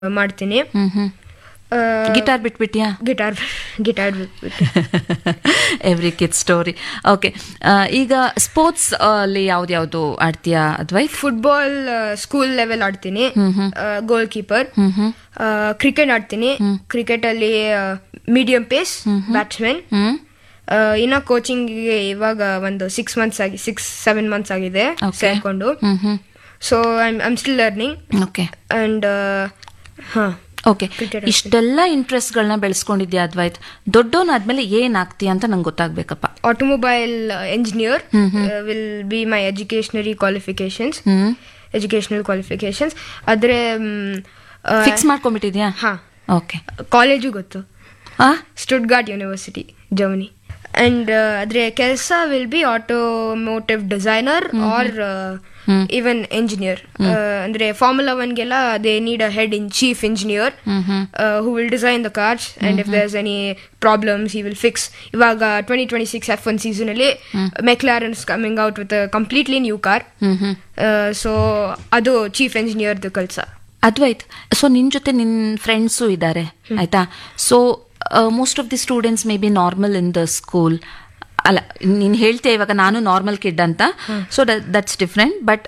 ಮಾಡ್ತೀನಿ hmm hmm guitar ಬಿಟ್ಬಿಟ್ಯಾ guitar guitar ಬಿಟ್ಬಿಟ್ಟು ಎವ್ರಿ ಕಿಡ್ ಸ್ಟೋರಿ ಓಕೆ ಈಗ ಸ್ಪೋರ್ಟ್ಸ್ ಅಲ್ಲಿ ಯಾವ್ದ್ಯಾವ್ದು ಆಡ್ತೀಯಾ ಅದ್ವೈತ್ ಫುಟ್ಬಾಲ್ ಸ್ಕೂಲ್ ಲೆವೆಲ್ ಆಡ್ತೀನಿ ಗೋಲ್ ಕೀಪರ್ ಕ್ರಿಕೆಟ್ ಆಡ್ತೀನಿ ಕ್ರಿಕೆಟ್ ಅಲ್ಲಿ ಮೀಡಿಯಂ ಪೇಸ್ ಬ್ಯಾಟ್ಸ್ಮನ್ ಹ್ಮ್ ಇನ್ನ ಕೋಚಿಂಗ್ ಇವಾಗ ಒಂದು ಸಿಕ್ಸ್ ಮಂತ್ಸ್ ಆಗಿ ಸಿಕ್ಸ್ ಸೆವೆನ್ ಮಂತ್ಸ್ ಆಗಿದೆ Okay. ಸೇರ್ಕೊಂಡು hmm hmm so I I'm still learning okay and ಹಾ ಓಕೆ Cricket ಇಷ್ಟೆಲ್ಲ ಇಂಟ್ರೆಸ್ಟ್ಗಳನ್ನ ಬೆಳೆಸ್ಕೊಂಡಿದ್ಯಾ ಅದ್ವೈತ್ ದೊಡ್ಡವನಾದ್ಮೇಲೆ ಏನ್ ಆಗ್ತೀಯ ಅಂತ ನಂಗೆ ಗೊತ್ತಾಗ್ಬೇಕಪ್ಪ automobile uh, engineer uh, will be my educationary qualifications hmm educational qualifications ಆದ್ರೆ ಫಿಕ್ಸ್ ಮಾಡ್ಕೊಂಡ್ಬಿಟ್ಟಿದ್ಯಾ ಹಾ ಓಕೆ ಕಾಲೇಜು ಗೊತ್ತು ಆ ಸ್ಟುಡ್ಗಾರ್ಟ್ ಯೂನಿವರ್ಸಿಟಿ ಜರ್ಮನಿ ಅಂಡ್ ಅದ್ರ ಕೆಲಸ will be automotive designer or even engineer ಅಂದ್ರೆ ಫಾರ್ಮುಲಾ ಒನ್ಗೆಲ್ಲ they need a head in chief engineer who will design the cars and if there's any problems he will fix ಇವಾಗ twenty twenty six F one season ಅಲ್ಲಿ McLaren's coming out with completely new car hmm hmm so ಅದು chief ಇಂಜಿನಿಯರ್ದು ಕೆಲಸ Advait so ನಿನ್ ಜೊತೆ ನಿನ್ friends ಇದ್ದಾರೆ ಆಯ್ತಾ so most of the students may be normal in the school ಅಲ್ಲ ನೀನ್ ಹೇಳ್ತೀಯ ಇವಾಗ ನಾನು ನಾರ್ಮಲ್ ಕಿಡ್ ಅಂತ so that's different but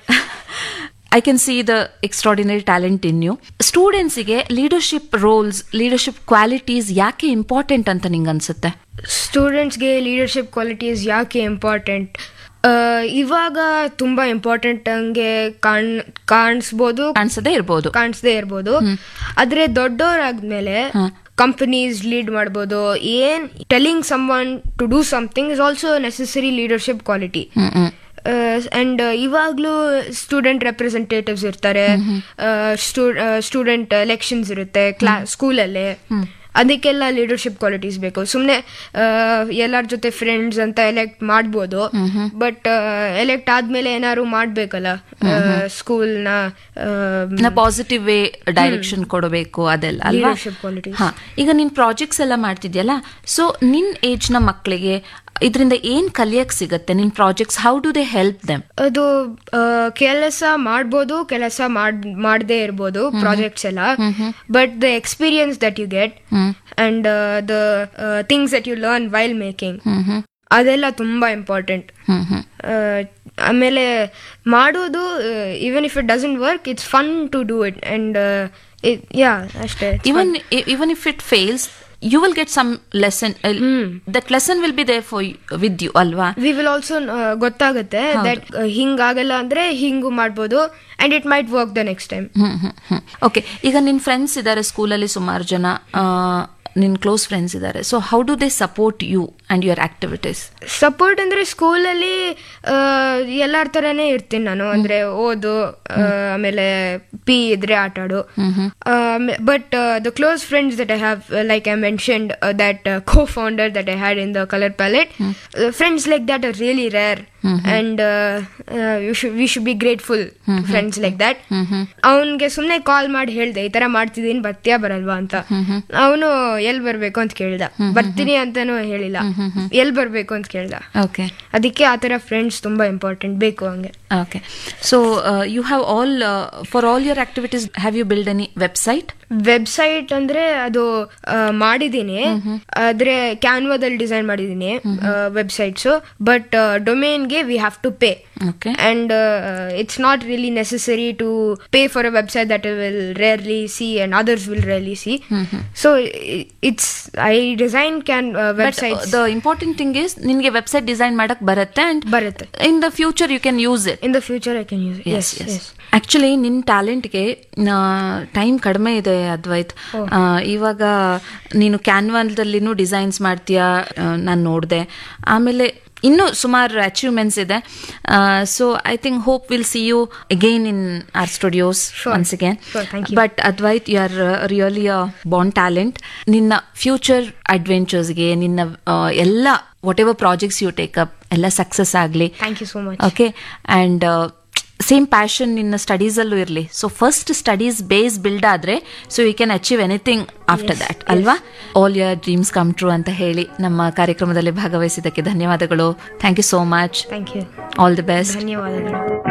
I can see the extraordinary talent in you ಸ್ಟೂಡೆಂಟ್ಸಿಗೆ ಲೀಡರ್ಶಿಪ್ ರೋಲ್ಸ್ ಲೀಡರ್ಶಿಪ್ ಕ್ವಾಲಿಟೀಸ್ ಯಾಕೆ ಇಂಪಾರ್ಟೆಂಟ್ ಅಂತ ನಿಂಗೆ ಅನ್ಸುತ್ತೆ ಸ್ಟೂಡೆಂಟ್ಸ್ಗೆ ಲೀಡರ್ಶಿಪ್ ಕ್ವಾಲಿಟೀಸ್ ಯಾಕೆ ಇಂಪಾರ್ಟೆಂಟ್ ಇವಾಗ ತುಂಬಾ ಇಂಪಾರ್ಟೆಂಟ್ ಹಂಗೆ ಕಾಣ್ ಕಾಣಿಸ್ಬೋದು ಕಾಣಿಸದೇ ಇರ್ಬೋದು ಕಾಣಿಸದೇ ಇರ್ಬೋದು ಆದ್ರೆ ದೊಡ್ಡವರಾದ್ಮೇಲೆ ಕಂಪನೀಸ್ ಲೀಡ್ ಮಾಡ್ಬೋದು ಏನ್ telling someone to do something is also necessary leadership quality hmm hmm and ಇವಾಗ್ಲೂ ಸ್ಟೂಡೆಂಟ್ ರೆಪ್ರೆಸೆಂಟೇಟಿವ್ಸ್ ಇರ್ತಾರೆ ಸ್ಟೂಡೆಂಟ್ ಎಲೆಕ್ಷನ್ಸ್ ಇರುತ್ತೆ ಕ್ಲಾ ಸ್ಕೂಲಲ್ಲೇ ಅದಕ್ಕೆಲ್ಲ ಲೀಡರ್ಶಿಪ್ ಕ್ವಾಲಿಟೀಸ್ ಬೇಕು ಸುಮ್ಮನೆ ಎಲ್ಲರ ಜೊತೆ ಫ್ರೆಂಡ್ಸ್ ಅಂತ ಎಲೆಕ್ಟ್ ಮಾಡ್ಬೋದು ಬಟ್ ಎಲೆಕ್ಟ್ ಆದ್ಮೇಲೆ ಏನಾದ್ರು ಮಾಡ್ಬೇಕಲ್ಲ ಸ್ಕೂಲ್ನ ಪಾಸಿಟಿವ್ ವೇ ಡೈರೆಕ್ಷನ್ ಕೊಡಬೇಕು ಅದೆಲ್ಲ ಅಲ್ವಾ Leadership qualities. ಹಾ ಈಗ ನಿನ್ ಪ್ರಾಜೆಕ್ಟ್ಸ್ ಎಲ್ಲ ಮಾಡ್ತಿದ್ಯಲ್ಲ ಸೊ ನಿನ್ ಏಜ್ ನ ಮಕ್ಕಳಿಗೆ ಇದರಿಂದ ಏನ್ ಕಲಿಯಕ್ ಸಿಗತ್ತೆ ನಿನ್ projects how do they help them ಅದು ಕೆಲಸ ಮಾಡ್ಬೋದು ಕೆಲಸ ಮಾಡ್ ಮಾಡದೇ ಇರ್ಬೋದು ಪ್ರಾಜೆಕ್ಟ್ಸ್ ಎಲ್ಲ but the experience that you get and the things that you learn while making ಅದೆಲ್ಲ ತುಂಬಾ ಇಂಪಾರ್ಟೆಂಟ್ ಹ್ಮ್ ಹ್ಮ್ ಆಮೇಲೆ ಮಾಡೋದು even if it doesn't work it's fun to do it and yeah ಅಷ್ಟೇ even even if it fails you will get some lesson that lesson will be there for with you ಅಲ್ವಾ we will also ಗೊತ್ತಾಗುತ್ತೆ that ಹಿಂಗಾಗಲ್ಲ ಅಂದ್ರೆ ಹಿಂಗೂ ಮಾಡ್ಬೋದು and it might work the next time hmm hmm hmm okay ಈಗ ನಿನ್ friends ಇದ್ದಾರೆ ಸ್ಕೂಲಲ್ಲಿ ಸುಮಾರು ಜನ ಆ, ನಿನ್ ಕ್ಲೋಸ್ ಫ್ರೆಂಡ್ಸ್ ಇದ್ದಾರೆ so how do they support you and your activities support ಅಂದ್ರೆ ಸ್ಕೂಲಲ್ಲಿ ಎಲ್ಲಾರ ತರನೇ ಇರ್ತೀನಿ ನಾನು ಅಂದ್ರೆ ಓದು ಆ, ಆಮೇಲೆ ಪಿ ಇದ್ರೆ ಆಟ ಆಡು but the close friends that I have like I mentioned that co founder that I had in the colour palette friends like that are really rare and we should be grateful friends like that ಅವನ್ಗೆ ಸುಮ್ನೆ ಕಾಲ್ ಮಾಡಿ ಹೇಳ್ದೆ ಈ ತರ ಮಾಡ್ತಿದೀನಿ ಬರ್ತೀಯಾ ಬರಲ್ವಾ ಅಂತ ಅವನು ಎಲ್ ಬರ್ಬೇಕು ಅಂತ ಕೇಳ್ದ ಬರ್ತೀನಿ ಅಂತಾನು ಹೇಳಿಲ್ಲ ಎಲ್ ಬರ್ಬೇಕು ಅಂತ ಕೇಳ್ದ ಓಕೆ ಅದಕ್ಕೆ ಆ ತರ ಫ್ರೆಂಡ್ಸ್ ತುಂಬಾ ಇಂಪಾರ್ಟೆಂಟ್ ಬೇಕು ಹಂಗೆ okay so you have all for all your activities have you build any website website ಅಂದ್ರೆ ಅದು ಆ, ಮಾಡಿದೀನಿ ಆದ್ರೆ ಕ್ಯಾನ್ವಾದಲ್ಲಿ ಡಿಸೈನ್ ಮಾಡಿದೀನಿ ವೆಬ್ಸೈಟ್ಸ್ ಬಟ್ ಡೊಮೇನ್ಗೆ we have to pay okay and uh, it's not really necessary to pay for a website that I will rarely see and others will rarely see. So i- it's I design can uh, but websites the important thing is ನಿನ್ಗೆ website design ಮಾಡಕ್ ಬರುತ್ತೆ and ಬರುತ್ತೆ in the future you can use it in the future I can use it. Yes, yes. Actually ನಿನ್ನ ಟ್ಯಾಲೆಂಟ್ಗೆ time ಕಡಿಮೆ ಇದೆ ಅದ್ವೈತ್ ಆ, ಇವಾಗ ನೀನು ಕ್ಯಾನ್ವಾಲ್ದಲ್ಲಿನೂ ಡಿಸೈನ್ಸ್ ಮಾಡ್ತೀಯಾ ನಾನು ನೋಡಿದೆ ಆಮೇಲೆ ಇನ್ನೂ ಸುಮಾರು ಅಚೀವ್ಮೆಂಟ್ಸ್ ಇದೆ so I think hope will see you again in our studios Sure. Once again Sure, thank you. But Advait you are really abundant talent ನಿನ್ನ ಫ್ಯೂಚರ್ ಅಡ್ವೆಂಚರ್ಸ್ಗೆ ನಿನ್ನ ಆ, ಎಲ್ಲ whatever projects you take up ಎಲ್ಲ success ಆಗಲಿ Thank you so much. Okay and same passion ನಿನ್ನ ಸ್ಟಡೀಸಲ್ಲೂ ಇರಲಿ so first studies base build ಆದ್ರೆ so you can achieve anything after that ಅಲ್ವಾ all your dreams come true ಅಂತ ಹೇಳಿ ನಮ್ಮ ಕಾರ್ಯಕ್ರಮದಲ್ಲಿ ಭಾಗವಹಿಸಿದ್ದಕ್ಕೆ ಧನ್ಯವಾದಗಳು thank you so much Thank you. All the best ಧನ್ಯವಾದಗಳು